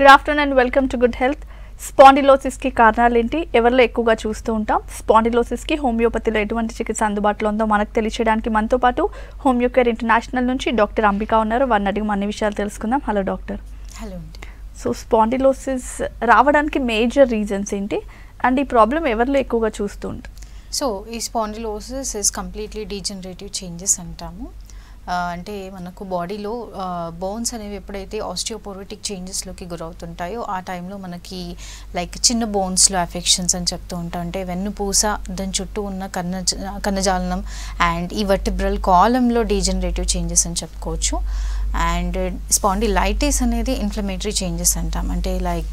Good afternoon and welcome to good health స్పాండిలోసిస్కి కారణాలు ఏంటి ఎవరిలో ఎక్కువగా చూస్తూ ఉంటాం స్పాండిలోసిస్కి హోమియోపతిలో ఎటువంటి చికిత్స అందుబాటులో ఉందో మనకు తెలియచేయడానికి మనతో పాటు హోమియోకేర్ ఇంటర్నేషనల్ నుంచి డాక్టర్ అంబిక ఉన్నారు వారిని అడిగి అన్ని విషయాలు తెలుసుకుందాం హలో డాక్టర్ హలో అండి సో స్పాండిలోసిస్ రావడానికి మేజర్ రీజన్స్ ఏంటి అండ్ ఈ ప్రాబ్లం ఎవరిలో ఎక్కువగా చూస్తూ ఉంటాం సో ఈ spondylosis is completely degenerative changes అంటాము ఆ, అంటే మనకు బాడీలో బోన్స్ అనేవి ఎప్పుడైతే ఆస్టియోపోరోటిక్ చేంజెస్లోకి గురవుతుంటాయో ఆ టైంలో మనకి లైక్ చిన్న బోన్స్లో అఫెక్షన్స్ అని చెప్తూ ఉంటాం అంటే వెన్నుపూస దాని చుట్టూ ఉన్న కన్న కన్నజాలనం అండ్ ఈ వర్టిబ్రల్ కాలంలో డీజనరేటివ్ చేంజెస్ అని చెప్పుకోవచ్చు అండ్ స్పాండిలైటిస్ అనేది ఇన్ఫ్లమేటరీ చేంజెస్ అంటాం అంటే లైక్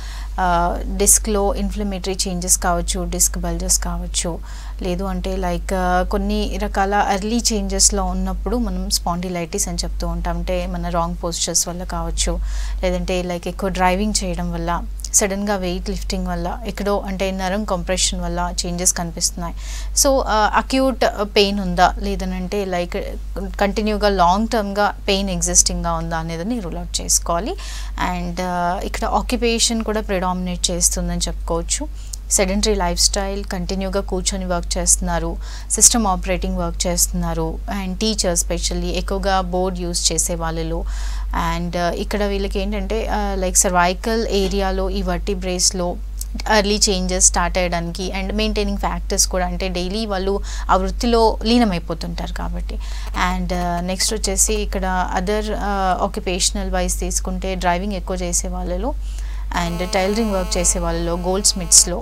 డిస్క్లో ఇన్ఫ్లమేటరీ చేంజెస్ కావచ్చు డిస్క్ బల్జెస్ కావచ్చు లేదు అంటే లైక్ కొన్ని రకాల ఎర్లీ చేంజెస్లో ఉన్నప్పుడు మనం స్పాండిలైటిస్ అని చెప్తూ ఉంటాం అంటే మన రాంగ్ పోస్చర్స్ వల్ల కావచ్చు లేదంటే లైక్ ఎక్కువ డ్రైవింగ్ చేయడం వల్ల సడన్గా వెయిట్ లిఫ్టింగ్ వల్ల ఎక్కడో అంటే నరం కంప్రెషన్ వల్ల చేంజెస్ కనిపిస్తున్నాయి సో అక్యూట్ పెయిన్ ఉందా లేదనంటే లైక్ కంటిన్యూగా లాంగ్ టర్మ్గా పెయిన్ ఎగ్జిస్టింగ్గా ఉందా అనేది రూల్ అవుట్ చేసుకోవాలి అండ్ ఇక్కడ ఆక్యుపేషన్ కూడా ప్రిడామినేట్ చేస్తుందని చెప్పుకోవచ్చు సెడెంటరీ లైఫ్ స్టైల్ కంటిన్యూగా కూర్చొని వర్క్ చేస్తున్నారు సిస్టమ్ ఆపరేటింగ్ వర్క్ చేస్తున్నారు అండ్ టీచర్స్ స్పెషల్లీ ఎక్కువగా బోర్డ్ యూస్ చేసే వాళ్ళలో అండ్ ఇక్కడ వీళ్ళకి ఏంటంటే లైక్ సర్వైకల్ ఏరియాలో ఈ వర్టిబ్రేస్లో ఎర్లీ చేంజెస్ స్టార్ట్ అయ్యడానికి అండ్ మెయింటైనింగ్ ఫ్యాక్టర్స్ కూడా అంటే డైలీ వాళ్ళు ఆ వృత్తిలో లీనమైపోతుంటారు కాబట్టి అండ్ నెక్స్ట్ వచ్చేసి ఇక్కడ అదర్ ఆక్యుపేషనల్ వైజ్ తీసుకుంటే డ్రైవింగ్ ఎక్కువ చేసే వాళ్ళలో అండ్ టైలరింగ్ వర్క్ చేసే వాళ్ళలో గోల్డ్ స్మిత్స్లో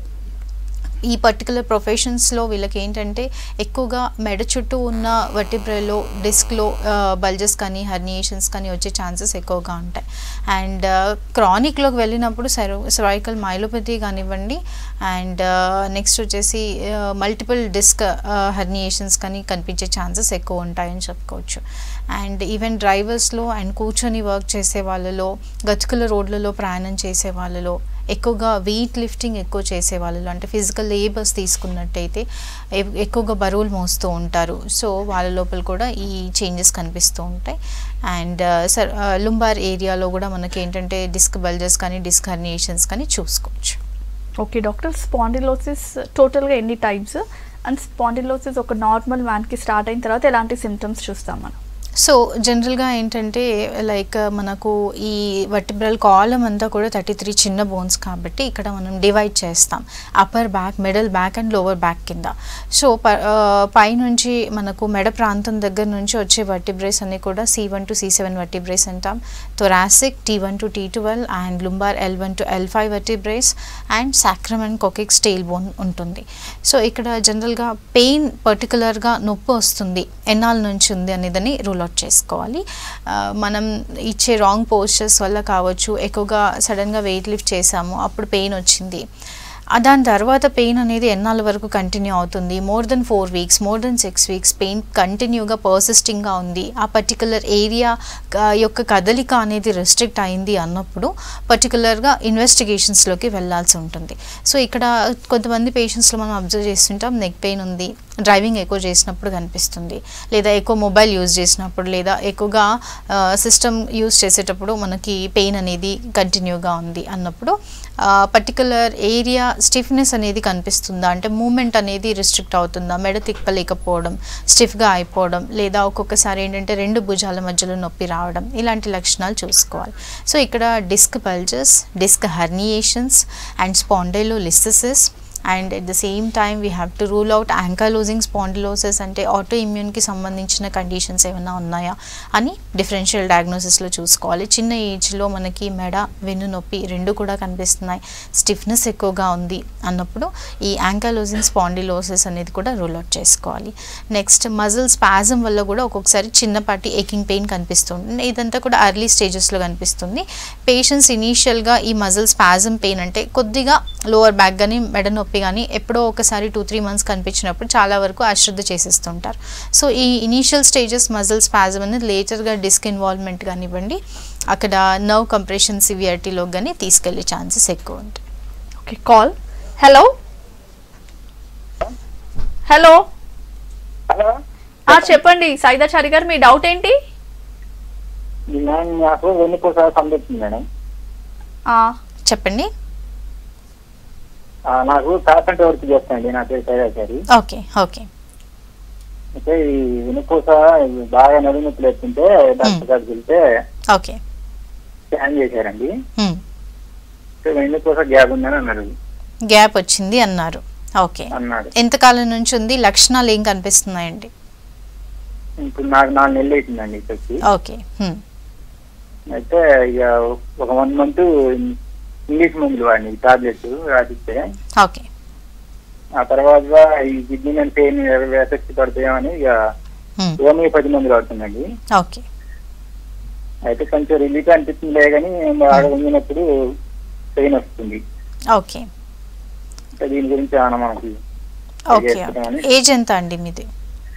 ఈ పర్టికులర్ ప్రొఫెషన్స్లో వీళ్ళకి ఏంటంటే ఎక్కువగా మెడ చుట్టూ ఉన్న వర్టిబ్రలో డిస్క్లో బల్జెస్ కానీ హర్నియేషన్స్ కానీ వచ్చే ఛాన్సెస్ ఎక్కువగా ఉంటాయి అండ్ క్రానిక్లోకి వెళ్ళినప్పుడు సెరో సెరైకల్ మైలోపతి కానివ్వండి అండ్ నెక్స్ట్ వచ్చేసి మల్టిపుల్ డిస్క్ హర్నియేషన్స్ కానీ కనిపించే ఛాన్సెస్ ఎక్కువ ఉంటాయని చెప్పుకోవచ్చు అండ్ ఈవెన్ డ్రైవర్స్లో అండ్ కూర్చొని వర్క్ చేసే వాళ్ళలో గతుకుల రోడ్లలో ప్రయాణం చేసే వాళ్ళలో ఎక్కువగా వెయిట్ లిఫ్టింగ్ ఎక్కువ చేసే వాళ్ళు అంటే ఫిజికల్ లేబర్స్ తీసుకున్నట్టయితే ఎ- ఎక్కువగా బరువులు మోస్తూ ఉంటారు సో వాళ్ళ లోపల కూడా ఈ చేంజెస్ కనిపిస్తూ ఉంటాయి అండ్ సర్ లుంబార్ ఏరియాలో కూడా మనకి ఏంటంటే డిస్క్ బల్జెస్ కానీ డిస్క్ హర్నియేషన్స్ కానీ చూసుకోవచ్చు ఓకే డాక్టర్ స్పాండిలోసిస్ టోటల్గా ఎన్ని టైప్స్ అండ్ స్పాండిలోసిస్ ఒక నార్మల్ మ్యాన్కి స్టార్ట్ అయిన తర్వాత ఎలాంటి సిమ్టమ్స్ చూస్తాం మనం సో జనరల్గా ఏంటంటే లైక్ మనకు ఈ వర్టిబ్రల్ కాలం అంతా కూడా థర్టీ త్రీ చిన్న బోన్స్ కాబట్టి ఇక్కడ మనం డివైడ్ చేస్తాం upper back middle back and lower back కింద సో పై నుంచి మనకు మెడ ప్రాంతం దగ్గర నుంచి వచ్చే వర్టిబ్రేస్ అన్ని కూడా C one to C seven vertebrae అంటాం thoracic T one to T twelve and lumbar L one to L five vertebrae and sacrum and కొకిక్ స్టేల్ బోన్ ఉంటుంది సో ఇక్కడ జనరల్గా పెయిన్ పర్టికులర్గా నొప్పి వస్తుంది ఎన్నాళ్ళ నుంచి ఉంది అనేదని రూల్ అవుట్ చేసుకోవాలి ఆ, మనం ఇచ్చే రాంగ్ పోస్చర్స్ వల్ల కావచ్చు ఎక్కువగా సడన్గా వెయిట్ లిఫ్ట్ చేసాము అప్పుడు పెయిన్ వచ్చింది ఆ దాని తర్వాత పెయిన్ అనేది ఎన్నాళ్ళ వరకు కంటిన్యూ అవుతుంది more than four weeks more than six weeks pain కంటిన్యూగా పర్సిస్టింగ్గా ఉంది ఆ పర్టికులర్ ఏరియా యొక్క కదలిక అనేది రెస్ట్రిక్ట్ అయింది అన్నప్పుడు పర్టికులర్గా ఇన్వెస్టిగేషన్స్లోకి వెళ్ళాల్సి ఉంటుంది సో ఇక్కడ కొంతమంది పేషెంట్స్లో మనం అబ్జర్వ్ చేస్తుంటాం నెక్ పెయిన్ ఉంది డ్రైవింగ్ ఎక్కువ చేసినప్పుడు కనిపిస్తుంది లేదా ఎక్కువ మొబైల్ యూజ్ చేసినప్పుడు లేదా ఎక్కువగా సిస్టమ్ యూజ్ చేసేటప్పుడు మనకి పెయిన్ అనేది కంటిన్యూగా ఉంది అన్నప్పుడు పర్టికులర్ ఏరియా స్టిఫ్నెస్ అనేది కనిపిస్తుందా అంటే మూమెంట్ అనేది రిస్ట్రిక్ట్ అవుతుందా మెడ తిప్పలేకపోవడం స్టిఫ్గా అయిపోవడం లేదా ఒక్కొక్కసారి ఏంటంటే రెండు భుజాల మధ్యలో నొప్పి రావడం ఇలాంటి లక్షణాలు చూసుకోవాలి సో ఇక్కడ disc bulges disc herniations and spondylolysis and at the same time we have to rule out ankylosing spondylosis అంటే ఆటో ఇమ్యూన్కి సంబంధించిన కండిషన్స్ ఏమైనా ఉన్నాయా అని డిఫరెన్షియల్ డయాగ్నోసిస్లో చూసుకోవాలి చిన్న ఏజ్లో మనకి మెడ వెన్ను నొప్పి రెండు కూడా కనిపిస్తున్నాయి స్టిఫ్నెస్ ఎక్కువగా ఉంది అన్నప్పుడు ఈ యాంకాలోజింగ్ స్పాండిలోసిస్ అనేది కూడా రూల్ అవుట్ చేసుకోవాలి నెక్స్ట్ మజిల్ స్పాజం వల్ల కూడా ఒక్కొక్కసారి చిన్నపాటి ఏకింగ్ పెయిన్ కనిపిస్తుంది ఇదంతా కూడా అర్లీ స్టేజెస్లో కనిపిస్తుంది పేషెంట్స్ ఇనీషియల్గా ఈ మజిల్ స్పాజం పెయిన్ అంటే కొద్దిగా లోవర్ బ్యాక్ కానీ మెడ నొప్పి కానీ ఎప్పుడో ఒకసారి టూ త్రీ మంత్స్ కనిపించినప్పుడు చాలా వరకు అశ్రద్ధ చేసేస్తుంటారు సో ఈ ఇనీషియల్ స్టేజెస్ మజిల్ స్పాజం అనేది లేటర్గా డిస్క్ ఇన్వాల్వ్మెంట్ కానివ్వండి అక్కడ నర్వ్ కంప్రెషన్ సివియారిటీలో కానీ తీసుకెళ్లే ఛాన్సెస్ ఎక్కువ ఉంటాయి okay call hello hello hello ఆ, చెప్పండి సైదాచారి గారు మీ డౌట్ ఏంటి నేను నాకు వెన్నుపూస సంబంధించింది మేడం ఆ, చెప్పండి ఆ, నాకు కార్పెంటర్ వర్క్ చేస్తానండి నా పేరు సైరాచారి ఓకే ఓకే అయితే ఈ వెనుపూస ఇవి బాగా నడుము నొప్పులు ఎత్తుంటే డాక్టర్ గారికి వెళ్తే ఓకే స్కాన్ చేశారండి హ్మ్. అయితే వెనుపూస గ్యాప్ ఉందని అన్నాడు గ్యాప్ వచ్చింది అన్నారు ఓకే అన్నాడు ఎంతకాలం నుంచి ఉంది లక్షణాలు ఏం కనిపిస్తున్నాయండి ఇప్పుడు నాకు నాలుగు నెలలు అవుతుందండి ఇక్కడికి ఓకే హ్మ్. అయితే ఇక ఒక వన్ మంత్ ఇంగ్లీష్ మందులు వాడిని టాబ్లెట్స్ రాసిస్తే ఓకే ఆ తర్వాత ఈ కిడ్నీ మీద పెయిన్ ఎఫెక్ట్ పడతాయని ఇక హ్మ్. హోమియోపతి మందులు వాడుతుందండి ఓకే అయితే కొంచెం రిలీఫ్ అనిపిస్తుంది కానీ బాగా ఉండినప్పుడు పెయిన్ వస్తుంది ఓకే అంటే దీని గురించి ఏమైనా మనకి ఓకే చేస్తున్నామని. ఏజ్ ఎంత అండి మీది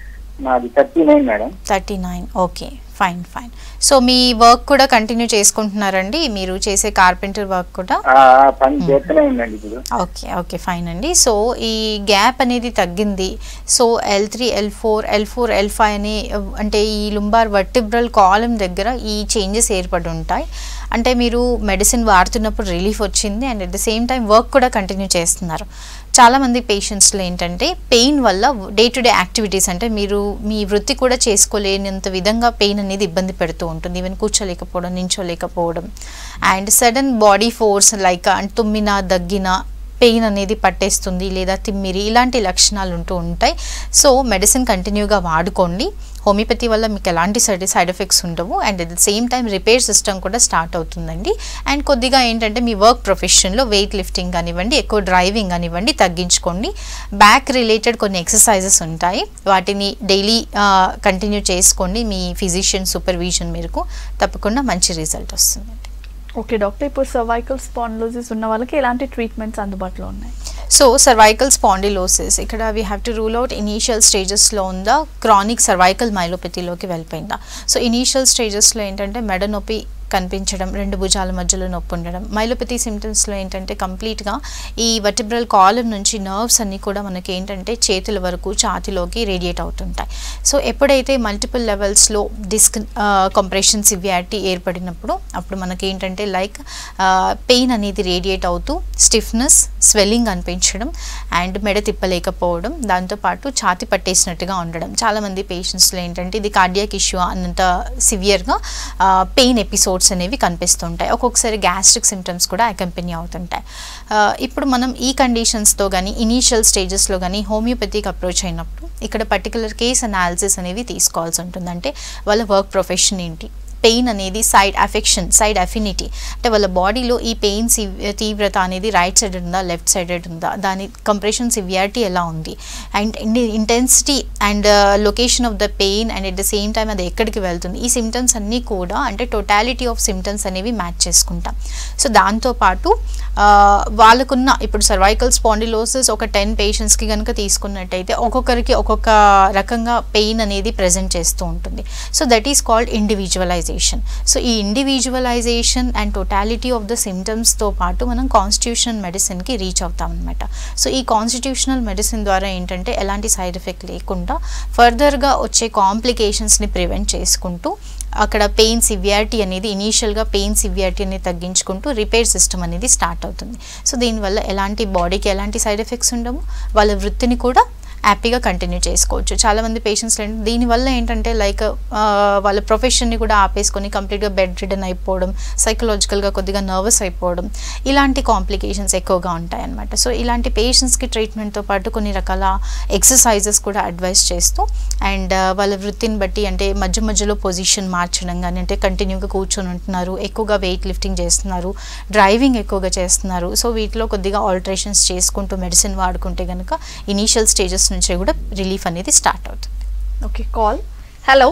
నాది thirty nine madam thirty nine okay fine fine so మీ వర్క్ కూడా కంటిన్యూ చేసుకుంటున్నారండి మీరు చేసే కార్పెంటర్ వర్క్ కూడా ఆ ఆ పని చేస్తూనే ఉందండి ఇప్పుడు ఓకే ఓకే ఫైన్ అండి సో ఈ గ్యాప్ అనేది తగ్గింది so L three L four L four L five అని అహ్, అంటే ఈ లుంబార్ వర్టిబ్రల్ కాలం దగ్గర ఈ చేంజెస్ ఏర్పడి ఉంటాయి అంటే మీరు మెడిసిన్ వాడుతున్నప్పుడు రిలీఫ్ వచ్చింది and at the same time work కూడా కంటిన్యూ చేస్తున్నారు చాలామంది పేషెంట్స్లో ఏంటంటే పెయిన్ వల్ల డే టు డే యాక్టివిటీస్ అంటే మీరు మీ వృత్తి కూడా చేసుకోలేనంత విధంగా పెయిన్ అనేది ఇబ్బంది పెడుతూ ఉంటుంది ఈవెన్ కూర్చోలేకపోవడం నించోలేకపోవడం and sudden body force like తుమ్మిన దగ్గిన పెయిన్ అనేది పట్టేస్తుంది లేదా తిమ్మిరి ఇలాంటి లక్షణాలు ఉంటూ ఉంటాయి సో మెడిసిన్ కంటిన్యూగా వాడుకోండి హోమియోపతి వల్ల మీకు ఎలాంటి సైడ్ సైడ్ ఎఫెక్ట్స్ ఉండవు and at the same time repair system కూడా స్టార్ట్ అవుతుందండి అండ్ కొద్దిగా ఏంటంటే మీ వర్క్ ప్రొఫెషన్లో వెయిట్ లిఫ్టింగ్ కానివ్వండి ఎక్కువ డ్రైవింగ్ కానివ్వండి తగ్గించుకోండి బ్యాక్ రిలేటెడ్ కొన్ని ఎక్సర్సైజెస్ ఉంటాయి వాటిని డైలీ కంటిన్యూ చేసుకోండి మీ ఫిజిషియన్ సూపర్విజన్ మేరకు తప్పకుండా మంచి రిజల్ట్ వస్తుందండి ఓకే డాక్టర్ ఇప్పుడు సర్వైకల్ స్పాండిలోసిస్ ఉన్న వాళ్ళకి ఎలాంటి ట్రీట్మెంట్స్ అందుబాటులో ఉన్నాయి సో సర్వైకల్ స్పాండిలోసిస్ ఇక్కడ we have to rule out initial స్టేజెస్లో ఉందా క్రానిక్ సర్వైకల్ మైలోపతిలోకి వెళ్ళిపోయిందా సో ఇనీషియల్ స్టేజెస్లో ఏంటంటే మెడ నొప్పి కనిపించడం రెండు భుజాల మధ్యలో నొప్పి ఉండడం మైలోపతి సిమ్టమ్స్లో ఏంటంటే కంప్లీట్గా ఈ వర్టిబ్రల్ కాలం నుంచి నర్వ్స్ అన్నీ కూడా మనకి ఏంటంటే చేతుల వరకు ఛాతిలోకి రేడియేట్ అవుతుంటాయి సో ఎప్పుడైతే మల్టిపుల్ లెవెల్స్లో డిస్క్ కంప్రెషన్ సివియారిటీ ఏర్పడినప్పుడు అప్పుడు మనకి ఏంటంటే లైక్ పెయిన్ అనేది రేడియేట్ అవుతూ స్టిఫ్నెస్ స్వెల్లింగ్ అనిపించడం అండ్ మెడ తిప్పలేకపోవడం దాంతోపాటు ఛాతి పట్టేసినట్టుగా ఉండడం చాలామంది పేషెంట్స్లో ఏంటంటే ఇది కార్డియాక్ ఇష్యూ అన్నంత సివియర్గా పెయిన్ ఎపిసోడ్స్ అనేవి కనిపిస్తుంటాయి ఒక్కొక్కసారి గ్యాస్ట్రిక్ సిమ్టమ్స్ కూడా అకంపెనీ అవుతుంటాయి ఆ, ఇప్పుడు మనం ఈ కండిషన్స్తో కానీ ఇనీషియల్ స్టేజెస్లో కానీ హోమియోపతికి అప్రోచ్ అయినప్పుడు ఇక్కడ పర్టికులర్ కేస్ అనాలిసిస్ అనేవి తీసుకోవాల్సి ఉంటుంది అంటే వాళ్ళ వర్క్ ప్రొఫెషన్ ఏంటి పెయిన్ అనేది సైడ్ అఫెక్షన్ సైడ్ అఫినిటీ అంటే వాళ్ళ బాడీలో ఈ పెయిన్ తీవ్రత అనేది రైట్ సైడెడ్ ఉందా లెఫ్ట్ సైడెడ్ ఉందా దాని కంప్రెషన్ సివియారిటీ ఎలా ఉంది and intensity and location of the pain and at the same time అది ఎక్కడికి వెళ్తుంది ఈ సిమ్టమ్స్ అన్నీ కూడా అంటే టోటాలిటీ ఆఫ్ సిమ్టమ్స్ అనేవి మ్యాచ్ చేసుకుంటాం సో దాంతోపాటు ఆ, వాళ్ళకున్న ఇప్పుడు సర్వైకల్ స్పాండిలోసిస్ ఒక టెన్ పేషెంట్స్కి కనుక తీసుకున్నట్టయితే ఒక్కొక్కరికి ఒక్కొక్క రకంగా పెయిన్ అనేది ప్రజెంట్ చేస్తూ ఉంటుంది so that is called individualization so ఈ individualization and totality of the సిమ్టమ్స్తో పాటు మనం కాన్స్టిట్యూషనల్ మెడిసిన్కి రీచ్ అవుతాం అనమాట సో ఈ కాన్స్టిట్యూషనల్ మెడిసిన్ ద్వారా ఏంటంటే ఎలాంటి సైడ్ ఎఫెక్ట్ లేకుండా ఫర్దర్గా వచ్చే కాంప్లికేషన్స్ని ప్రివెంట్ చేసుకుంటూ అక్కడ పెయిన్ సివియారిటీ అనేది ఇనీషియల్గా పెయిన్ సివియారిటీ అనేది తగ్గించుకుంటూ రిపేర్ సిస్టమ్ అనేది స్టార్ట్ అవుతుంది సో దీనివల్ల ఎలాంటి బాడీకి ఎలాంటి సైడ్ ఎఫెక్ట్స్ ఉండవు వాళ్ళ వృత్తిని కూడా హ్యాపీగా కంటిన్యూ చేసుకోవచ్చు చాలామంది పేషెంట్స్ దీనివల్ల ఏంటంటే లైక్ వాళ్ళ ప్రొఫెషన్ని కూడా ఆపేసుకొని కంప్లీట్గా బెడ్ రిడన్ అయిపోవడం సైకలాజికల్గా కొద్దిగా నర్వస్ అయిపోవడం ఇలాంటి కాంప్లికేషన్స్ ఎక్కువగా ఉంటాయన్నమాట సో ఇలాంటి పేషెంట్స్కి ట్రీట్మెంట్తో పాటు కొన్ని రకాల ఎక్సర్సైజెస్ కూడా అడ్వైస్ చేస్తూ అండ్ వాళ్ళ వృత్తిని బట్టి అంటే మధ్య మధ్యలో పొజిషన్ మార్చడం కానీ అంటే కంటిన్యూగా కూర్చొని ఉంటున్నారు ఎక్కువగా వెయిట్ లిఫ్టింగ్ చేస్తున్నారు డ్రైవింగ్ ఎక్కువగా చేస్తున్నారు సో వీటిలో కొద్దిగా ఆల్టరేషన్స్ చేసుకుంటూ మెడిసిన్ వాడుకుంటే కనుక ఇనీషియల్ స్టేజెస్ నుంచి కూడా రిలీఫ్ అనేది స్టార్ట్ అవుతుంది ఓకే కాల్ హలో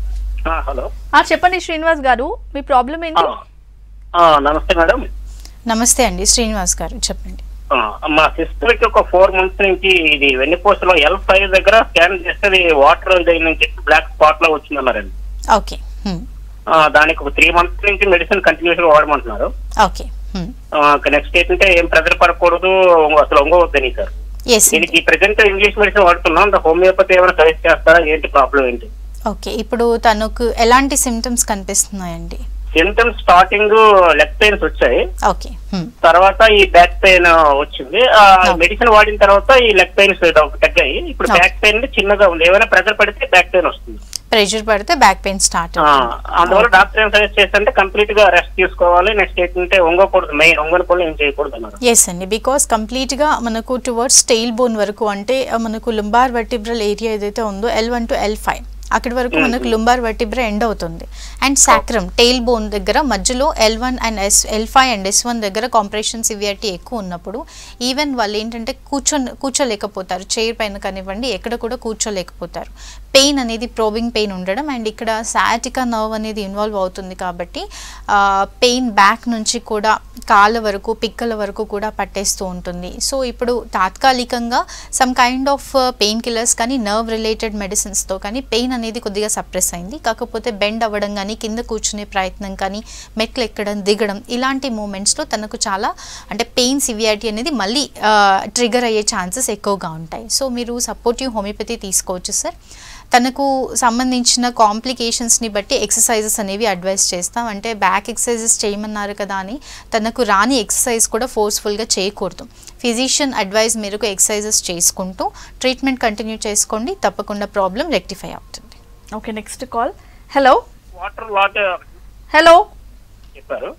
ఆ, హలో ఆ, చెప్పండి శ్రీనివాస్ గారు మీ ప్రాబ్లం ఆ, ఏంటి ఆ, నమస్తే మేడం నమస్తే అండి శ్రీనివాస్ గారు చెప్పండి ఆ, మా సిస్టర్ కి ఒక ఫోర్ మంత్స్ నుంచి ఇది వెన్నుపూసలో ఎల్ ఫైవ్ దగ్గర స్కాన్ చేస్తే అది వాటర్ నుంచి బ్లాక్ స్పాట్ లో వచ్చిందన్నారండి ఓకే హ్మ్. ఆ, దానికి ఒక త్రీ మంత్స్ నుంచి మెడిసిన్ కంటిన్యూస్ గా వాడమంటున్నారు ఓకే హ్మ్. నెక్స్ట్ ఏంటంటే ఏం ప్రెజర్ పడకూడదు అసలు ఒంగవద్దని సార్ ఎస్ దీనికి ప్రెసెంట్ ఇంగ్లీష్ మెడిసిన్ వాడుతున్నాం అంత హోమియోపతి ఏమైనా సజెస్ట్ చేస్తారా ఏంటి ప్రాబ్లం ఏంటి ఓకే ఇప్పుడు తనకు ఎలాంటి సిమ్టమ్స్ కనిపిస్తున్నాయండి సింటమ్స్ స్టార్టింగ్ లెగ్ పెయిన్స్ వచ్చాయి ఓకే హ్మ్. తర్వాత ఈ బ్యాక్ పెయిన్ వచ్చింది ఆ Okay. మెడిసిన్ వాడిన తర్వాత ఈ లెగ్ పెయిన్స్ తగ్గాయి ఇప్పుడు Okay. బ్యాక్ పెయిన్ చిన్నగా ఉంది ఏమైనా ప్రెషర్ పడితే బ్యాక్ పెయిన్ వస్తుంది ప్రెషర్ పడితే బ్యాక్ పెయిన్ స్టార్ట్ ఆ, అందువల్ల డాక్టర్ ఏం సజెస్ట్ చేస్తే కంప్లీట్ గా రెస్ట్ తీసుకోవాలి నెక్స్ట్ ఏంటంటే వంగకూడదు మెయిన్ వంగని కూడా ఏం చేయకూడదు అన్నారు ఎస్ అండి బికాస్ కంప్లీట్గా మనకు టువర్డ్స్ టెయిల్ బోన్ వరకు అంటే ఆ, మనకు లుంబార్ వర్టిబ్రల్ ఏరియా ఏదైతే ఉందో L one to L five అక్కడి వరకు మనకు లుంబార్ వర్టిబ్రా ఎండ్ అవుతుంది అండ్ సాక్రమ్ టెయిల్ బోన్ దగ్గర మధ్యలో L one and S L five and S one దగ్గర కాంప్రెషన్ సివియారిటీ ఎక్కువ ఉన్నప్పుడు ఈవెన్ వాళ్ళు ఏంటంటే కూర్చో కూర్చోలేకపోతారు చైర్ పైన కానివ్వండి ఎక్కడ కూడా కూర్చోలేకపోతారు పెయిన్ అనేది ప్రోబింగ్ పెయిన్ ఉండడం అండ్ ఇక్కడ సాటికా నర్వ్ అనేది ఇన్వాల్వ్ అవుతుంది కాబట్టి పెయిన్ బ్యాక్ నుంచి కూడా కాళ్ళ వరకు పిక్కల వరకు కూడా పట్టేస్తూ ఉంటుంది సో ఇప్పుడు తాత్కాలికంగా some kind of pain killers కానీ నర్వ్ రిలేటెడ్ మెడిసిన్స్తో కానీ పెయిన్ అనేది కొద్దిగా సప్రెస్ అయింది కాకపోతే బెండ్ అవ్వడం కానీ కింద కూర్చునే ప్రయత్నం కానీ మెట్లు ఎక్కడం దిగడం ఇలాంటి మూమెంట్స్లో తనకు చాలా అంటే పెయిన్ సివియారిటీ అనేది మళ్ళీ ట్రిగర్ అయ్యే ఛాన్సెస్ ఎక్కువగా ఉంటాయి సో మీరు సపోర్టివ్ హోమియోపతి తీసుకోవచ్చు సార్ తనకు సంబంధించిన కాంప్లికేషన్స్ని బట్టి ఎక్సర్సైజెస్ అనేవి అడ్వైస్ చేస్తాం అంటే బ్యాక్ ఎక్సర్సైజెస్ చేయమన్నారు కదా అని తనకు రాని ఎక్సర్సైజ్ కూడా ఫోర్స్ఫుల్గా చేయకూడదు ఫిజిషియన్ అడ్వైస్ మేరకు ఎక్సర్సైజెస్ చేసుకుంటూ ట్రీట్మెంట్ కంటిన్యూ చేసుకోండి తప్పకుండా ప్రాబ్లం రెక్టిఫై అవుతుంది ఓకే నెక్స్ట్ కాల్ హలో వాటర్ లాట్ హలో చెప్పారు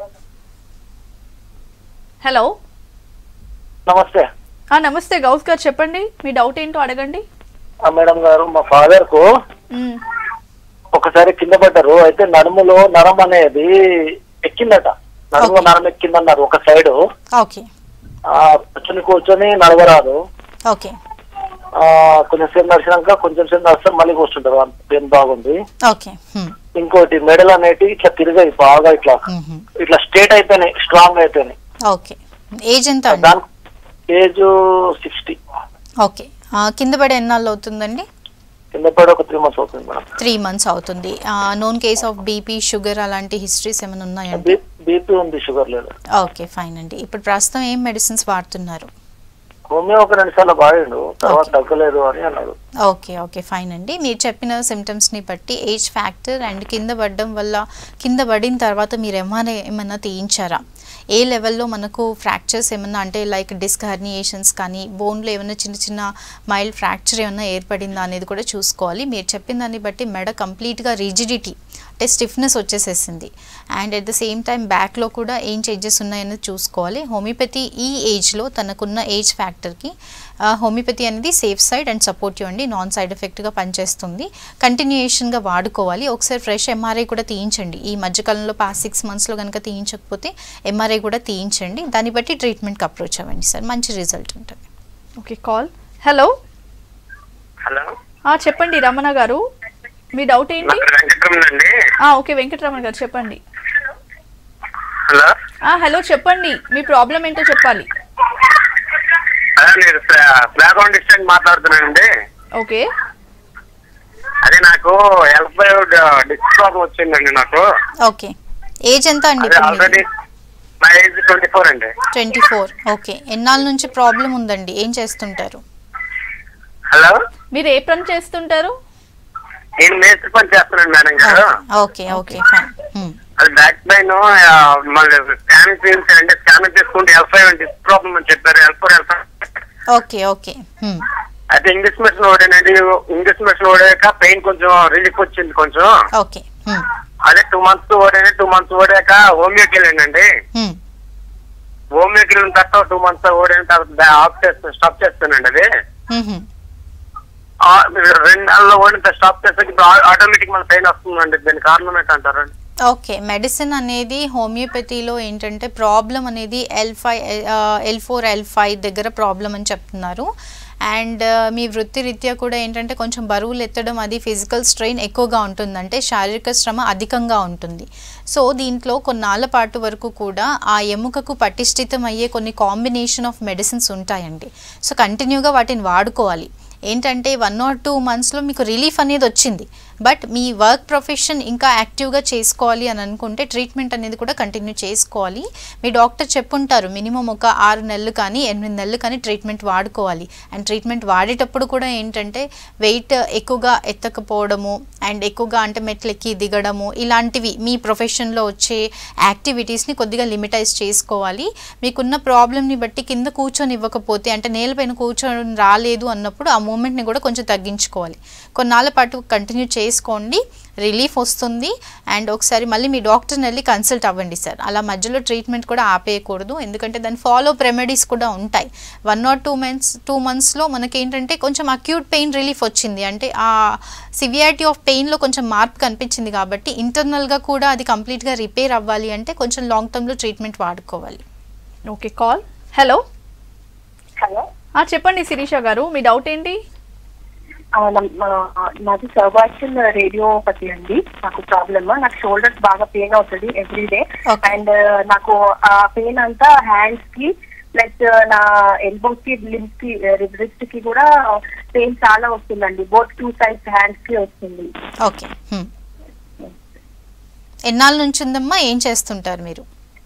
హలో నమస్తే ఆ, నమస్తే గౌస్ గారు చెప్పండి మీ డౌట్ ఏంటో అడగండి ఆ మేడం గారు మా ఫాదర్ కు మ్మ్. ఒకసారి కింద పడ్డారు అయితే నడుములో నరం అనేది ఎక్కిందట నడుము Okay. నరం ఎక్కిందన్నారు ఒక సైడ్ ఓకే కూర్చొని కూర్చొని నడవరాదు ఓకే ఆ, కొంచెం సేపు నడిచినాక కొంచెం సేపు నడిస్తే మళ్ళీ కూర్చుంటారు అంత పెయిన్ బాగుంది ఓకే హ్మ్. ఇంకోటి మెడల్ అనేటి ఇట్లా తిరిగాయి బాగా ఇట్లా మ్మ్. ఇట్లా స్ట్రేట్ అయిపోయినాయి స్ట్రాంగ్ అయిపోయినాయి ఓకే ఏజ్ ఎంత అండి దాని ఏజ్ సిక్స్టీ ఓకే ఆ, కింద పడి ఎన్నాళ్ళు అవుతుందండి కింద పడి ఒక త్రీ మంత్స్ అవుతుంది మేడం త్రీ మంత్స్ అవుతుంది known case of BP sugar అలాంటి హిస్టరీస్ ఏమైనా ఉన్నాయండి బీపీ ఉంది షుగర్ లేదు ఓకే ఫైన్ అండి ఇప్పుడు ప్రస్తుతం ఏం మెడిసిన్స్ వాడుతున్నారు హోమియో ఒక రెండు సార్లు బాగాడు తర్వాత Okay. తగ్గలేదు అని అన్నాడు ఓకే ఓకే ఫైన్ అండి మీరు చెప్పిన సిమ్టమ్స్ని బట్టి ఏజ్ ఫ్యాక్టర్ అండ్ కింద పడడం వల్ల కింద పడిన తర్వాత మీరు ఏమైనా ఏమైనా తీయించారా ఏ లెవెల్లో మనకు ఫ్రాక్చర్స్ ఏమన్నా అంటే లైక్ డిస్క్ హర్నియేషన్స్ కానీ బోన్లో ఏమైనా చిన్న చిన్న మైల్డ్ ఫ్రాక్చర్ ఏమైనా ఏర్పడిందా అనేది కూడా చూసుకోవాలి మీరు చెప్పిన దాన్ని బట్టి మెడ కంప్లీట్గా రిజిడిటీ అంటే స్టిఫ్నెస్ వచ్చేసేసింది and at the same time బ్యాక్లో కూడా ఏం చేంజెస్ ఉన్నాయని చూసుకోవాలి హోమియోపతి ఈ ఏజ్లో తనకున్న ఏజ్ ఫ్యాక్టర్కి హోమియోపతి అనేది సేఫ్ సైడ్ అండ్ సపోర్టివ్ అండి నాన్ సైడ్ ఎఫెక్ట్గా పనిచేస్తుంది కంటిన్యూయేషన్గా వాడుకోవాలి ఒకసారి ఫ్రెష్ ఎంఆర్ఐ కూడా తీయించండి ఈ మధ్యకాలంలో పాస్ సిక్స్ మంత్స్లో కనుక తీయించకపోతే ఎంఆర్ఐ కూడా తీయించండి దాన్ని బట్టి ట్రీట్మెంట్కి అప్రోచ్ అవ్వండి సార్ మంచి రిజల్ట్ ఉంటుంది ఓకే కాల్ హలో హలో ఆ, చెప్పండి రమణ గారు మీ డౌట్ ఏంటి వెంకటరమణ అండి ఆ, ఓకే వెంకటరమణ గారు చెప్పండి హలో ఆ, హలో చెప్పండి మీ ప్రాబ్లం ఏంటో చెప్పాలి అదే నేను బ్యాక్గ్రౌండ్ డిస్టెంట్ మాట్లాడుతున్నానండి ఓకే అదే నాకు హెల్త్ డిస్క్ ప్రాబ్లం వచ్చిందండి నాకు ఓకే ఏజ్ ఎంత అండి అదే ఆల్రెడీ నా ఏజ్ ట్వంటీ ఫోర్ అండి ట్వంటీ ఫోర్ ఓకే ఎన్నాళ్ళ నుంచి ప్రాబ్లం ఉందండి ఏం చేస్తుంటారు హలో మీరు ఏ పని చేస్తుంటారు నేను మేస్త్రి పని చేస్తున్నాను మేడం గారు ఓకే ఓకే ఫైన్ అది బ్యాక్ పెయిన్ మళ్ళీ స్కానింగ్ చేయించారంటే స్కానింగ్ చేసుకుంటే ఎల్ ఫైవ్ డిస్క్ ప్రాబ్లం అని చెప్పారు L four L five okay okay అయితే ఇంగ్లీష్ మెషిన్ ఓడానండి ఇంగ్లీష్ మెషిన్ ఓడాక పెయిన్ కొంచెం రిలీఫ్ వచ్చింది కొంచెం ఓకే అదే టూ మంత్స్ ఓడాను టూ మంత్స్ ఓడాక హోమియోకి వెళ్ళానండి హోమియోకి వెళ్ళిన తర్వాత టూ మంత్స్ ఓడిన తర్వాత ఆఫ్ చేస్తాను స్టాప్ చేస్తానండి అది ఆ, రెండు నెలల్లో ఓడిన స్టాప్ చేస్తే ఇప్పుడు ఆటోమేటిక్ మన పెయిన్ వస్తుందండి దీని కారణం ఏంటంటారండి ఓకే మెడిసిన్ అనేది హోమియోపతిలో ఏంటంటే ప్రాబ్లం అనేది L five L four L five దగ్గర ప్రాబ్లం అని చెప్తున్నారు అండ్ మీ వృత్తి రీత్యా కూడా ఏంటంటే కొంచెం బరువులు ఎత్తడం అది ఫిజికల్ స్ట్రెయిన్ ఎక్కువగా ఉంటుంది అంటే శారీరక శ్రమ అధికంగా ఉంటుంది సో దీంట్లో కొన్నాళ్ళ పాటు వరకు కూడా ఆ ఎముకకు పటిష్ఠితం అయ్యే కొన్ని కాంబినేషన్ ఆఫ్ మెడిసిన్స్ ఉంటాయండి సో కంటిన్యూగా వాటిని వాడుకోవాలి ఏంటంటే వన్ ఆర్ టూ మంత్స్లో మీకు రిలీఫ్ అనేది వచ్చింది బట్ మీ వర్క్ ప్రొఫెషన్ ఇంకా యాక్టివ్గా చేసుకోవాలి అని అనుకుంటే ట్రీట్మెంట్ అనేది కూడా కంటిన్యూ చేసుకోవాలి మీ డాక్టర్ చెప్పుంటారు మినిమం ఒక ఆరు నెలలు కానీ ఎనిమిది నెలలు కానీ ట్రీట్మెంట్ వాడుకోవాలి అండ్ ట్రీట్మెంట్ వాడేటప్పుడు కూడా ఏంటంటే వెయిట్ ఎక్కువగా ఎత్తకపోవడము అండ్ ఎక్కువగా అంటే మెట్లెక్కి దిగడము ఇలాంటివి మీ ప్రొఫెషన్లో వచ్చే యాక్టివిటీస్ని కొద్దిగా లిమిటైజ్ చేసుకోవాలి మీకున్న ప్రాబ్లమ్ని బట్టి కింద కూర్చొని ఇవ్వకపోతే అంటే నేలపైన కూర్చొని రాలేదు అన్నప్పుడు ఆ మూమెంట్ని కూడా కొంచెం తగ్గించుకోవాలి కొన్నాళ్ళ పాటు కంటిన్యూ చేసుకోండి రిలీఫ్ వస్తుంది అండ్ ఒకసారి మళ్ళీ మీ డాక్టర్ని వెళ్ళి కన్సల్ట్ అవ్వండి సార్ అలా మధ్యలో ట్రీట్మెంట్ కూడా ఆపేయకూడదు ఎందుకంటే దాని ఫాలో రెమెడీస్ కూడా ఉంటాయి one or two months two మంత్స్లో మనకి ఏంటంటే కొంచెం అక్యూట్ పెయిన్ రిలీఫ్ వచ్చింది అంటే ఆ సివియారిటీ ఆఫ్ పెయిన్లో కొంచెం మార్పు కనిపించింది కాబట్టి ఇంటర్నల్గా కూడా అది కంప్లీట్గా రిపేర్ అవ్వాలి అంటే కొంచెం లాంగ్ టర్మ్లో ట్రీట్మెంట్ వాడుకోవాలి ఓకే కాల్ హలో హలో ఆ, చెప్పండి శిరీష గారు మీ డౌట్ ఏంటి ఆ, నమ్- ఆ, నాది సర్వాక్షన్ రేడియోపతి అండి నాకు ప్రాబ్లమ్ నాకు షోల్డర్స్ బాగా పెయిన్ అవుతుంది ఎవ్రీ డే Okay. అండ్ నాకు ఆ పెయిన్ అంతా హ్యాండ్స్ కి ప్లస్ నా ఎల్బోస్ కి లిమ్స్ కి రిస్ట్ కి కూడా పెయిన్ చాలా వస్తుందండి బోత్ టూ సైడ్స్ హ్యాండ్స్ కి వస్తుంది ఓకే హ్మ్. ఎన్నాళ్ళ నుంచి ఉందమ్మా ఏం చేస్తుంటారు మీరు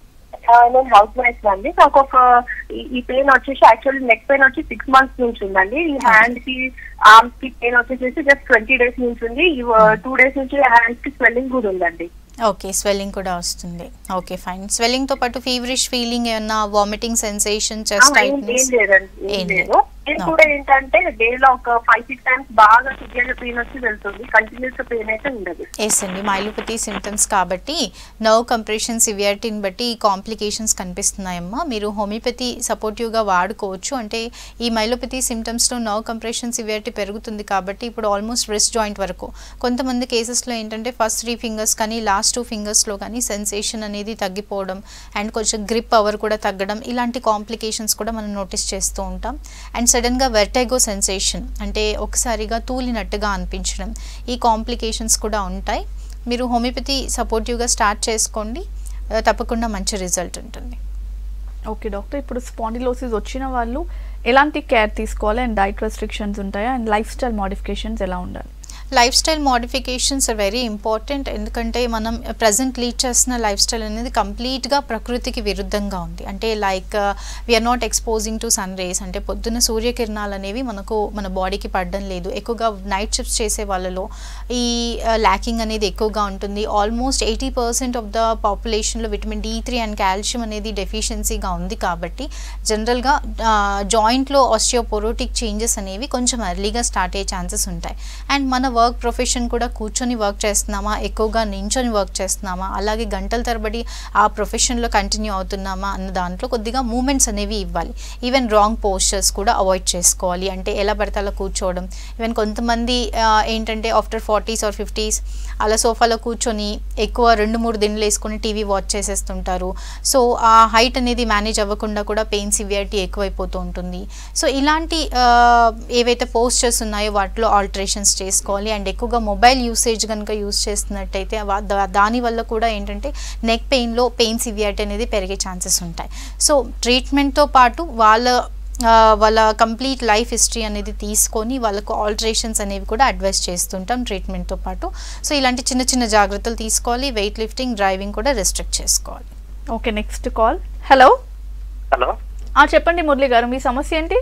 ఆ, నేను హౌస్ వైఫ్ అండి నాకు ఒక ఈ- ఈ పెయిన్ వచ్చేసి యాక్చువల్లీ నెక్ పెయిన్ వచ్చి సిక్స్ మంత్స్ నుంచి ఉందండి ఈ హ్యాండ్ కి ఆర్మ్స్ కి పెయిన్ వచ్చేసి జస్ట్ ట్వంటీ డేస్ నుంచి ఉంది ఈ టూ డేస్ నుంచి హ్యాండ్స్ కి స్వెల్లింగ్ కూడా ఉందండి ఓకే స్వెల్లింగ్ కూడా వస్తుంది ఓకే ఫైన్ స్వెల్లింగ్ తో పాటు ఫీవరిష్ ఫీలింగ్ ఏమన్నా వామిటింగ్ సెన్సేషన్ చెస్ట్ ఆ, ఏం ఏం టైట్నెస్ లేదండి ఏం ఏం లేదు లేదు. నేను Okay. కూడా ఏంటంటే డే లో ఒక ఫైవ్ సిక్స్ టైమ్స్ బాగా సివియర్ పెయిన్ వచ్చి వెళ్తుంది కంటిన్యూస్ పెయిన్ అయితే ఉండదు ఎస్ అండి మైలోపతి సిమ్టమ్స్ కాబట్టి నర్వ్ కంప్రెషన్ సివియారిటీని బట్టి ఈ కాంప్లికేషన్స్ కనిపిస్తున్నాయమ్మా మీరు హోమియోపతి సపోర్టివ్గా వాడుకోవచ్చు అంటే ఈ మైలోపతి సిమ్టమ్స్లో నర్వ్ కంప్రెషన్ సివియారిటీ పెరుగుతుంది కాబట్టి ఇప్పుడు ఆల్మోస్ట్ రిస్ట్ జాయింట్ వరకు కొంతమంది కేసెస్లో ఏంటంటే ఫస్ట్ త్రీ ఫింగర్స్ కానీ లాస్ట్ టూ ఫింగర్స్లో కానీ సెన్సేషన్ అనేది తగ్గిపోవడం అండ్ కొంచెం గ్రిప్ పవర్ కూడా తగ్గడం ఇలాంటి కాంప్లికేషన్స్ కూడా మనం నోటీస్ చేస్తూ ఉంటాం అండ్ సడన్గా వెర్టైగో సెన్సేషన్ అంటే ఒకసారిగా తూలినట్టుగా అనిపించడం ఈ కాంప్లికేషన్స్ కూడా ఉంటాయి మీరు హోమియోపతి సపోర్టివ్గా స్టార్ట్ చేసుకోండి ఆ, తప్పకుండా మంచి రిజల్ట్ ఉంటుంది ఓకే డాక్టర్ ఇప్పుడు స్పాండిలోసిస్ వచ్చిన వాళ్ళు ఎలాంటి కేర్ తీసుకోవాలి అండ్ డైట్ రెస్ట్రిక్షన్స్ ఉంటాయా అండ్ లైఫ్ స్టైల్ మోడిఫికేషన్స్ ఎలా ఉండాలి lifestyle modifications are very important ఎందుకంటే మనం ప్రజెంట్ లీడ్ చేస్తున్న లైఫ్ స్టైల్ అనేది కంప్లీట్గా ప్రకృతికి విరుద్ధంగా ఉంది అంటే like we are not exposing to sun rays అంటే పొద్దున్న సూర్యకిరణాలు అనేవి మనకు మన బాడీకి పడడం లేదు ఎక్కువగా నైట్ షిఫ్ట్స్ చేసే వాళ్ళలో ఈ ల్యాకింగ్ అనేది ఎక్కువగా ఉంటుంది almost eighty percent of the పాపులేషన్లో vitamin D three and calcium అనేది డెఫిషియన్సీగా ఉంది కాబట్టి జనరల్గా జాయింట్లో ఆస్టియోపోరోటిక్ చేంజెస్ అనేవి కొంచెం ఎర్లీగా స్టార్ట్ అయ్యే ఛాన్సెస్ ఉంటాయి అండ్ మన వర్క్ ప్రొఫెషన్ కూడా కూర్చొని వర్క్ చేస్తున్నామా ఎక్కువగా నించొని వర్క్ చేస్తున్నామా అలాగే గంటల తరబడి ఆ ప్రొఫెషన్లో కంటిన్యూ అవుతున్నామా అన్న దాంట్లో కొద్దిగా మూమెంట్స్ అనేవి ఇవ్వాలి ఈవెన్ రాంగ్ పోస్చర్స్ కూడా అవాయిడ్ చేసుకోవాలి అంటే ఎలా పడితే అలా కూర్చోవడం ఈవెన్ కొంతమంది ఆ, ఏంటంటే ఆఫ్టర్ ఫార్టీస్ ఆర్ ఫిఫ్టీస్ అలా సోఫాలో కూర్చొని ఎక్కువ రెండు మూడు దిండ్లు వేసుకొని టీవీ వాచ్ చేసేస్తుంటారు సో ఆ హైట్ అనేది మేనేజ్ అవ్వకుండా కూడా పెయిన్ సివియారిటీ ఎక్కువైపోతూ ఉంటుంది సో ఇలాంటి ఆ, ఏవైతే పోస్చర్స్ ఉన్నాయో వాటిలో ఆల్టరేషన్స్ చేసుకోవాలి అండ్ ఎక్కువగా మొబైల్ యూసేజ్ కనుక యూస్ చేస్తున్నట్టయితే వా- దా- దానివల్ల కూడా ఏంటంటే నెక్ పెయిన్లో పెయిన్ సివియారిటీ అనేది పెరిగే ఛాన్సెస్ ఉంటాయి సో ట్రీట్మెంట్తో పాటు వాళ్ళ ఆ, వాళ్ళ కంప్లీట్ లైఫ్ హిస్టరీ అనేది తీసుకొని వాళ్ళకు ఆల్టరేషన్స్ అనేవి కూడా అడ్వైస్ చేస్తుంటాం ట్రీట్మెంట్తో పాటు సో ఇలాంటి చిన్న చిన్న జాగ్రత్తలు తీసుకోవాలి వెయిట్ లిఫ్టింగ్ డ్రైవింగ్ కూడా రెస్ట్రిక్ట్ చేసుకోవాలి okay next call hello hello ఆ చెప్పండి మురళి గారు మీ సమస్య ఏంటి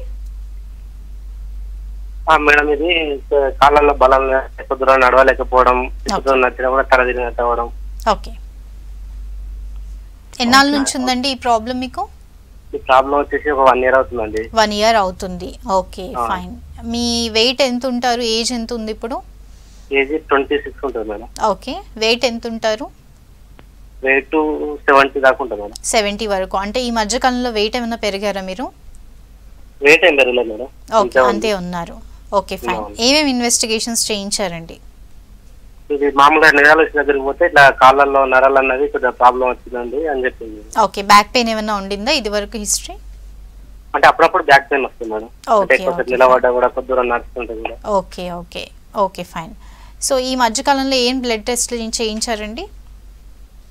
ఆ, మేడం ఇది కాళ్ళల్లో బలం ఎక్కువ దూరం నడవలేకపోవడం ఎక్కువ దూరం నచ్చినా కూడా తల తిరిగినట్టు అవ్వడం ఓకే ఎన్నాళ్ళ నుంచి ఉందండి ఈ ప్రాబ్లం మీకు ఈ ప్రాబ్లం వచ్చేసి ఒక వన్ ఇయర్ అవుతుందండి వన్ ఇయర్ అవుతుంది ఓకే ఆ. ఫైన్ మీ వెయిట్ ఎంత ఉంటారు ఏజ్ ఎంత ఉంది ఇప్పుడు ఏజ్ ట్వంటీ సిక్స్ ఉంటుంది మేడం ఓకే వెయిట్ ఎంత ఉంటారు వెయిట్ సెవెంటీ దాకా ఉంటుంది మేడం సెవెంటీ వరకు అంటే ఈ మధ్యకాలంలో వెయిట్ ఏమైనా పెరిగారా మీరు వెయిట్ ఏం పెరగలేదు మేడం ఓకే అంతే ఉంది. అంతే ఉన్నారు ఓకే ఫైన్ అవును. ఏమేమి ఇన్వెస్టిగేషన్స్ చేయించారండి ఇది మామూలుగా నిరాలసిన దగ్గరికి పోతే ఇట్లా కాళ్ళల్లో నరాలు అన్నది కొద్దిగా ప్రాబ్లం వచ్చిందండి అని చెప్పింది ఓకే బ్యాక్ పెయిన్ ఏమైనా ఉండిందా ఇది వరకు హిస్టరీ అంటే అప్పుడప్పుడు బ్యాక్ పెయిన్ వస్తుంది మేడం అంటే Okay, ఎక్కువసేపు okay. నిలబడ్డా కూడా కొద్ది దూరం నడుస్తుంటే కూడా okay okay okay fine so ఈ మధ్యకాలంలో ఏం బ్లడ్ టెస్ట్లు చేయించారండి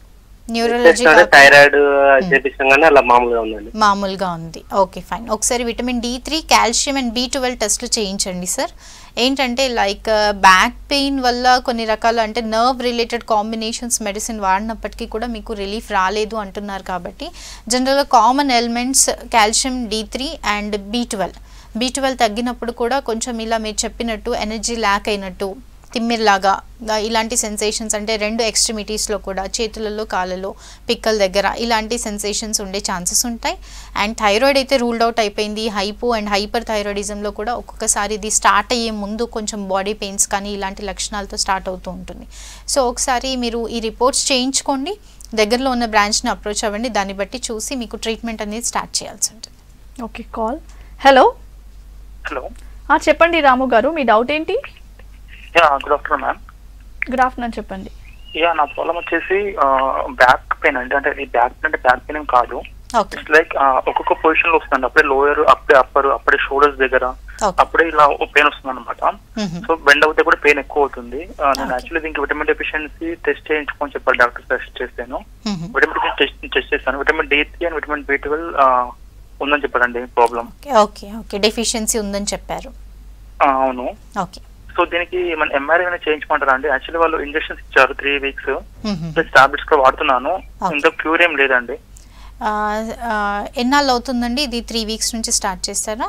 న్యూరాలజీ థైరాయిడ్ చేపించాం కానీ అలా మామూలుగా ఉందండి మామూలుగా ఉంది ఓకే ఫైన్ ఒకసారి vitamin D three calcium and B twelve టెస్ట్లు చేయించండి సార్ ఏంటంటే లైక్ బ్యాక్ పెయిన్ వల్ల కొన్ని రకాల అంటే నర్వ్ రిలేటెడ్ కాంబినేషన్స్ మెడిసిన్ వాడినప్పటికీ కూడా మీకు రిలీఫ్ రాలేదు అంటున్నారు కాబట్టి జనరల్గా common elements calcium D three and B twelve B twelve తగ్గినప్పుడు కూడా కొంచెం ఇలా మీరు చెప్పినట్టు ఎనర్జీ ల్యాక్ అయినట్టు తిమ్మిర్లాగా ఆ, ఇలాంటి సెన్సేషన్స్ అంటే రెండు ఎక్స్ట్రిమిటీస్లో కూడా చేతులలో కాళ్ళలో పిక్కల దగ్గర ఇలాంటి సెన్సేషన్స్ ఉండే ఛాన్సెస్ ఉంటాయి అండ్ థైరాయిడ్ అయితే రూల్డ్ అవుట్ అయిపోయింది హైపో అండ్ హైపర్ థైరాయిడిజంలో కూడా ఒక్కొక్కసారి ఇది స్టార్ట్ అయ్యే ముందు కొంచెం బాడీ పెయిన్స్ కానీ ఇలాంటి లక్షణాలతో స్టార్ట్ అవుతూ ఉంటుంది సో ఒకసారి మీరు ఈ రిపోర్ట్స్ చేయించుకోండి దగ్గరలో ఉన్న బ్రాంచ్ని అప్రోచ్ అవ్వండి దాన్ని బట్టి చూసి మీకు ట్రీట్మెంట్ అనేది స్టార్ట్ చేయాల్సి ఉంటుంది ఓకే కాల్ హలో హలో ఆ, చెప్పండి రాము గారు మీ డౌట్ ఏంటి yeah good afternoon ma'am good afternoon చెప్పండి యా నా ప్రాబ్లం వచ్చేసి బ్యాక్ పెయిన్ అంటే అంటే ఈ బ్యాక్ పెయిన్ అంటే బ్యాక్ పెయిన్ ఏం కాదు ఓకే ఇట్స్ లైక్ ఒక్కొక్క పొజిషన్ లో వస్తుంది అప్పుడే లోయర్ అప్పుడే అప్పర్ అప్పుడే షోల్డర్స్ దగ్గర ఓకే అప్పుడే ఇలా పెయిన్ వస్తుంది అనమాట మ్మ్. సో బెండ్ అవుతే కూడా పెయిన్ ఎక్కువ అవుతుంది ఆ, నేను Okay. యాక్చువల్లీ దీనికి విటమిన్ డెఫిషియన్సీ టెస్ట్ చేయించుకొని చెప్పారు డాక్టర్ టెస్ట్ చేశాను మ్మ్. విటమిన్ టెస్ట్ టెస్ట్ చేశాను vitamin D three and vitamin B twelve ఉందని చెప్పారండి ప్రాబ్లం ఓకే ఓకే డెఫిషియన్సీ ఉందని చెప్పారు అవును ఓకే సో దీనికి మన ఎంఆర్ఐ అయినా చేయించమంటారా అండి యాక్చువల్లీ వాళ్ళు ఇంజెక్షన్స్ ఇచ్చారు త్రీ వీక్స్ మ్మ్. ప్లస్ టాబ్లెట్స్ కూడా వాడుతున్నాను Okay. ఇంకా క్యూర్ ఏం లేదండి ఆ, ఆ, ఎన్నాళ్ళు అవుతుందండి ఇది త్రీ వీక్స్ నుంచి స్టార్ట్ చేస్తారా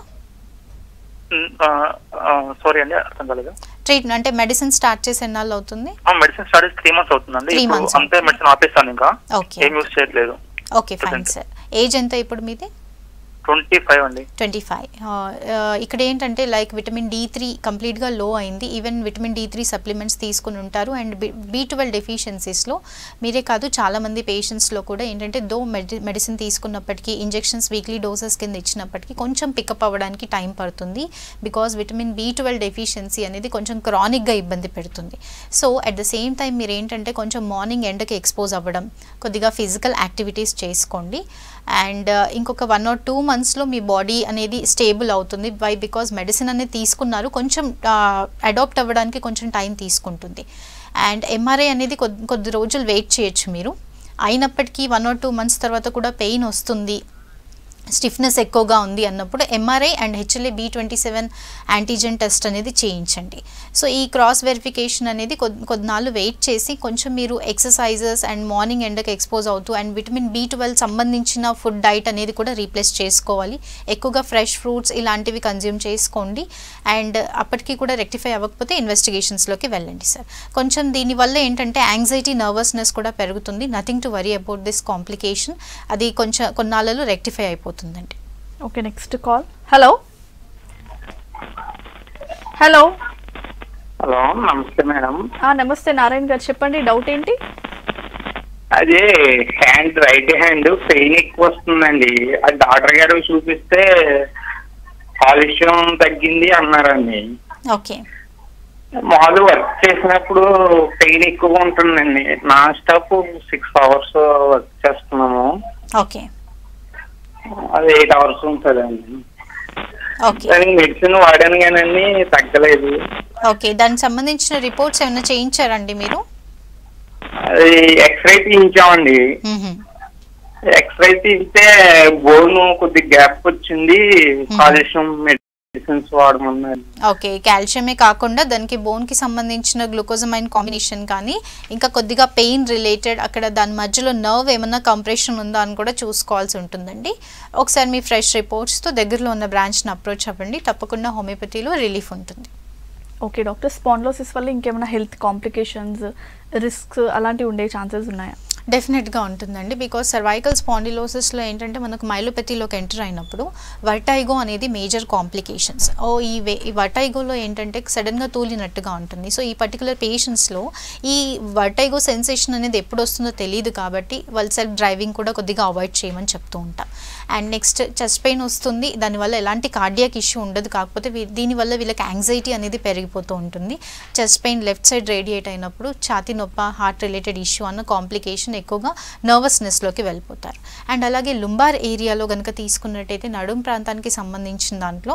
సారీ అండి అర్థం కాలేదు ట్రీట్మెంట్ అంటే మెడిసిన్ స్టార్ట్ చేసి ఎన్నాళ్ళు అవుతుంది మెడిసిన్ స్టార్ట్ త్రీ మంత్స్ అవుతుందండి Three ఇప్పుడు months అంతే మెడిసిన్ ఆపేస్తాను ఇంకా ఓకే ఏం యూస్ చేయట్లేదు okay fine Present. Sir age ఎంత ఇప్పుడు మీది ట్వంటీ ఫైవ్ అండి ట్వంటీ ఫైవ్ ఇక్కడ ఏంటంటే లైక్ విటమిన్ డి త్రీ కంప్లీట్గా లో అయింది even vitamin D three supplements తీసుకుని ఉంటారు అండ్ బి ట్వెల్వ్ డెఫిషియన్సీస్లో మీరే కాదు చాలామంది పేషెంట్స్లో కూడా ఏంటంటే దో మెడి మెడిసిన్ తీసుకున్నప్పటికీ ఇంజెక్షన్స్ వీక్లీ డోసెస్ కింద ఇచ్చినప్పటికీ కొంచెం పికప్ అవ్వడానికి టైం పడుతుంది because vitamin B twelve deficiency అనేది కొంచెం క్రానిక్గా ఇబ్బంది పెడుతుంది so at the same time మీరు ఏంటంటే కొంచెం మార్నింగ్ ఎండకి ఎక్స్పోజ్ అవ్వడం కొద్దిగా ఫిజికల్ యాక్టివిటీస్ చేసుకోండి అండ్ ఇంకొక వన్ ఆర్ టూ మంత్స్లో మీ బాడీ అనేది స్టేబుల్ అవుతుంది వై బికాజ్ మెడిసిన్ అనేది తీసుకున్నారు కొంచెం అడాప్ట్ అవ్వడానికి కొంచెం టైం తీసుకుంటుంది అండ్ ఎంఆర్ఐ అనేది కొద్ది కొద్ది రోజులు వెయిట్ చేయొచ్చు మీరు అయినప్పటికీ వన్ ఆర్ టూ మంత్స్ తర్వాత కూడా పెయిన్ వస్తుంది స్టిఫ్నెస్ ఎక్కువగా ఉంది అన్నప్పుడు MRI and HLA B twenty seven antigen test అనేది చేయించండి సో ఈ క్రాస్ వెరిఫికేషన్ అనేది కొద్ది కొద్దినాళ్ళు వెయిట్ చేసి కొంచెం మీరు ఎక్సర్సైజెస్ అండ్ మార్నింగ్ ఎండకి ఎక్స్పోజ్ అవుతూ అండ్ విటమిన్ బి ట్వెల్వ్ సంబంధించిన ఫుడ్ డైట్ అనేది కూడా రీప్లేస్ చేసుకోవాలి ఎక్కువగా ఫ్రెష్ ఫ్రూట్స్ ఇలాంటివి కన్జ్యూమ్ చేసుకోండి అండ్ అప్పటికి కూడా రెక్టిఫై అవ్వకపోతే ఇన్వెస్టిగేషన్స్లోకి వెళ్ళండి సార్ కొంచెం దీనివల్ల ఏంటంటే యాంగ్జైటీ నర్వస్నెస్ కూడా పెరుగుతుంది nothing to worry about this complication అది కొంచెం కొన్నాళ్ళలో రెక్టిఫై అయిపోతుందండి okay next call hello hello hello నమస్తే మేడం ఆ, నమస్తే నారాయణ గారు చెప్పండి డౌట్ ఏంటి అదే హ్యాండ్ రైట్ హ్యాండ్ పెయిన్ ఎక్కువ వస్తుందండి అది డాక్టర్ గారు చూపిస్తే కాలుష్యం తగ్గింది అన్నారండి ఓకే మామూలు వర్క్ చేసినప్పుడు పెయిన్ ఎక్కువ ఉంటుందండి నా స్టాప్ సిక్స్ అవర్స్ వర్క్ చేస్తున్నాము ఓకే అది ఎయిట్ అవర్స్ ఉంటుందండి ఓకే దానికి మెడిసిన్ వాడాను కానీ తగ్గలేదు ఓకే దానికి సంబంధించిన రిపోర్ట్స్ ఏమైనా చేయించారండి మీరు అది ఎక్స్రే తీయించామండి మ్మ్హ. ఎక్స్రే తీస్తే బోన్ కొద్ది గ్యాప్ వచ్చింది కాలుష్యం మెడిసిన్స్ వాడమన్నారు ఓకే కాల్షియమే కాకుండా దానికి బోన్కి సంబంధించిన గ్లూకోజమైన్ కాంబినేషన్ కానీ ఇంకా కొద్దిగా పెయిన్ రిలేటెడ్ అక్కడ దాని మధ్యలో నర్వ్ ఏమన్నా కంప్రెషన్ ఉందా అని కూడా చూసుకోవాల్సి ఉంటుందండి ఒకసారి మీ ఫ్రెష్ రిపోర్ట్స్తో దగ్గరలో ఉన్న బ్రాంచ్ని అప్రోచ్ అవ్వండి తప్పకుండా హోమియోపతిలో రిలీఫ్ ఉంటుంది ఓకే డాక్టర్ స్పాండ్లోసిస్ వల్ల ఇంకేమైనా హెల్త్ కాంప్లికేషన్స్ రిస్క్స్ అలాంటివి ఉండే ఛాన్సెస్ ఉన్నాయా డెఫినెట్గా ఉంటుందండి బికాస్ సర్వైకల్ స్పాండిలోసిస్లో ఏంటంటే మనకు మైలోపతిలోకి ఎంటర్ అయినప్పుడు వర్టైగో అనేది మేజర్ కాంప్లికేషన్స్ ఓ ఈ వే ఈ వర్టైగోలో ఏంటంటే సడన్గా తూలినట్టుగా ఉంటుంది సో ఈ పర్టికులర్ పేషెంట్స్లో ఈ వర్టైగో సెన్సేషన్ అనేది ఎప్పుడు వస్తుందో తెలియదు కాబట్టి వాళ్ళు సెల్ఫ్ డ్రైవింగ్ కూడా కొద్దిగా అవాయిడ్ చేయమని చెప్తూ ఉంటాం అండ్ నెక్స్ట్ చెస్ట్ పెయిన్ వస్తుంది దానివల్ల ఎలాంటి కార్డియాక్ ఇష్యూ ఉండదు కాకపోతే వీ- దీనివల్ల వీళ్ళకి యాంగ్జైటీ అనేది పెరిగిపోతూ ఉంటుంది chest pain left side radiate అయినప్పుడు ఛాతీ నొప్ప హార్ట్ రిలేటెడ్ ఇష్యూ అన్న కాంప్లికేషన్ ఎక్కువగా నర్వస్నెస్లోకి వెళ్ళిపోతారు అండ్ అలాగే లుంబార్ ఏరియాలో కనుక తీసుకున్నట్టయితే నడుం ప్రాంతానికి సంబంధించిన దాంట్లో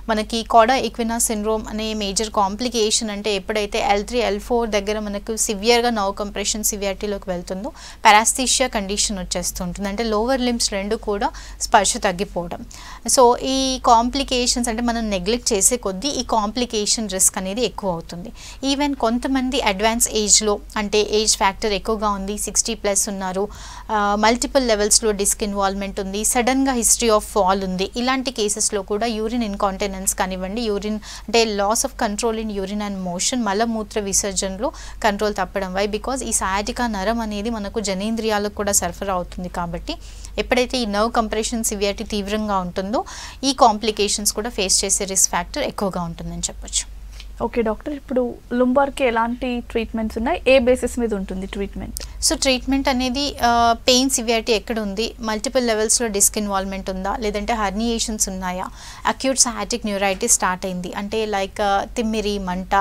మనకి కోడా ఈక్వినా సిండ్రోమ్ అనే మేజర్ కాంప్లికేషన్ అంటే ఎప్పుడైతే ఎల్ త్రీ ఎల్ ఫోర్ దగ్గర మనకు సివియర్గా నర్వ్ కంప్రెషన్ సివియారిటీలోకి వెళ్తుందో పారాస్థీషియా కండిషన్ వచ్చేస్తుంటుంది అంటే లోవర్ లిమ్స్ రెండు కూడా స్పర్శ తగ్గిపోవడం సో ఈ కాంప్లికేషన్స్ అంటే మనం నెగ్లెక్ట్ చేసే కొద్దీ ఈ కాంప్లికేషన్ రిస్క్ అనేది ఎక్కువ అవుతుంది ఈవెన్ కొంతమంది అడ్వాన్స్ ఏజ్లో అంటే ఏజ్ ఫ్యాక్టర్ ఎక్కువగా ఉంది సిక్స్టీ ప్లస్ ఉన్నారు మల్టిపుల్ లెవెల్స్లో డిస్క్ ఇన్వాల్వ్మెంట్ ఉంది సడన్గా హిస్టరీ ఆఫ్ ఫాల్ ఉంది ఇలాంటి కేసెస్లో కూడా యూరిన్ ఇన్కాంటినెన్స్ కానివ్వండి యూరిన్ అంటే loss of control in urine and motion మలమూత్ర విసర్జనలో కంట్రోల్ తప్పడం వై బికాజ్ ఈ సయాటికా నరం అనేది మనకు జనేంద్రియాలకు కూడా సరఫరా అవుతుంది కాబట్టి ఎప్పుడైతే ఈ నర్వ్ కంప్రెషన్ సివియారిటీ తీవ్రంగా ఉంటుందో ఈ కాంప్లికేషన్స్ కూడా ఫేస్ చేసే రిస్క్ ఫ్యాక్టర్ ఎక్కువగా ఉంటుందని చెప్పొచ్చు ఓకే డాక్టర్ ఇప్పుడు లుంబార్కి ఎలాంటి ట్రీట్మెంట్స్ ఉన్నాయి ఏ బేసిస్ మీద ఉంటుంది ట్రీట్మెంట్ సో ట్రీట్మెంట్ అనేది పెయిన్ సివియారిటీ ఎక్కడ ఉంది మల్టిపుల్ లెవెల్స్లో డిస్క్ ఇన్వాల్వ్మెంట్ ఉందా లేదంటే హర్నియేషన్స్ ఉన్నాయా అక్యూట్ సయాటిక్ న్యూరైటిస్ స్టార్ట్ అయింది అంటే లైక్ తిమ్మిరి మంట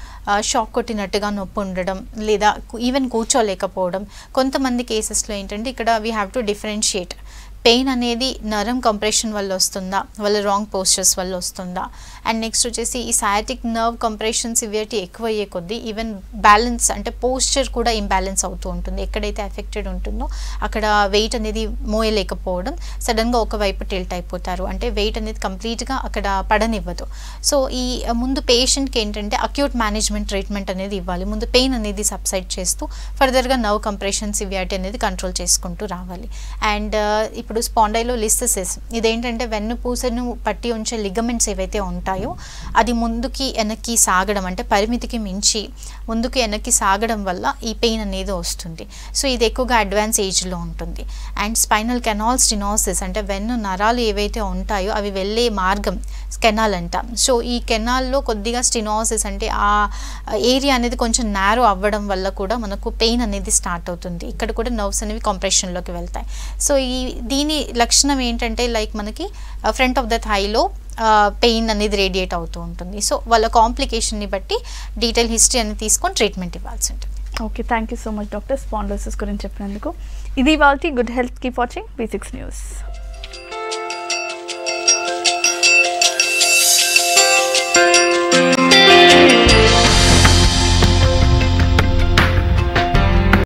షాక్ కొట్టినట్టుగా నొప్పి ఉండడం లేదా ఈవెన్ కూర్చోలేకపోవడం కొంతమంది కేసెస్లో ఏంటంటే ఇక్కడ we have to differentiate pain అనేది నరం కంప్రెషన్ వల్ల వస్తుందా వాళ్ళ రాంగ్ పోస్చర్స్ వల్ల వస్తుందా అండ్ నెక్స్ట్ వచ్చేసి ఈ సయాటిక్ నర్వ్ కంప్రెషన్ సివియరిటీ ఎక్కువ అయ్యే కొద్దీ ఈవెన్ బ్యాలెన్స్ అంటే పోస్చర్ కూడా ఇంబ్యాలెన్స్ అవుతూ ఉంటుంది ఎక్కడైతే ఎఫెక్టెడ్ ఉంటుందో అక్కడ వెయిట్ అనేది మోయలేకపోవడం సడన్గా ఒకవైపు టిల్ట్ అయిపోతారు అంటే వెయిట్ అనేది కంప్లీట్గా అక్కడ పడనివ్వదు సో ఈ ముందు పేషెంట్కి ఏంటంటే అక్యూట్ మేనేజ్మెంట్ ట్రీట్మెంట్ అనేది ఇవ్వాలి ముందు పెయిన్ అనేది సబ్సైడ్ చేస్తూ ఫర్దర్గా నర్వ్ కంప్రెషన్ సివియారిటీ అనేది కంట్రోల్ చేసుకుంటూ రావాలి అండ్ ఇప్పుడు స్పాండైలో లిస్థసిస్ ఇదేంటంటే వెన్నుపూసను పట్టి ఉంచే లిగమెంట్స్ ఏవైతే ఉంటాయో అది ముందుకి వెనక్కి సాగడం అంటే పరిమితికి మించి ముందుకి వెనక్కి సాగడం వల్ల ఈ పెయిన్ అనేది వస్తుంది సో ఇది ఎక్కువగా అడ్వాన్స్ ఏజ్లో ఉంటుంది అండ్ స్పైనల్ కెనాల్ స్టినోసిస్ అంటే వెన్ను నరాలు ఏవైతే ఉంటాయో అవి వెళ్ళే మార్గం కెనాల్ అంట సో ఈ కెనాల్లో కొద్దిగా స్టినోసిస్ అంటే ఆ ఏరియా అనేది కొంచెం నేరో అవ్వడం వల్ల కూడా మనకు పెయిన్ అనేది స్టార్ట్ అవుతుంది ఇక్కడ కూడా నర్వ్స్ అనేవి కంప్రెషన్లోకి వెళ్తాయి సో ఈ దీని లక్షణం ఏంటంటే లైక్ మనకి ఫ్రంట్ ఆఫ్ ద థైలో పెయిన్ అనేది రేడియేట్ అవుతూ ఉంటుంది సో వాళ్ళ కాంప్లికేషన్ని బట్టి డీటెయిల్ హిస్టరీ అనేది తీసుకొని ట్రీట్మెంట్ ఇవ్వాల్సి ఉంటుంది okay thank you so much doctor spondylosis గురించి చెప్పినందుకు ఇది వాళ్ళకి good health keep watching V six news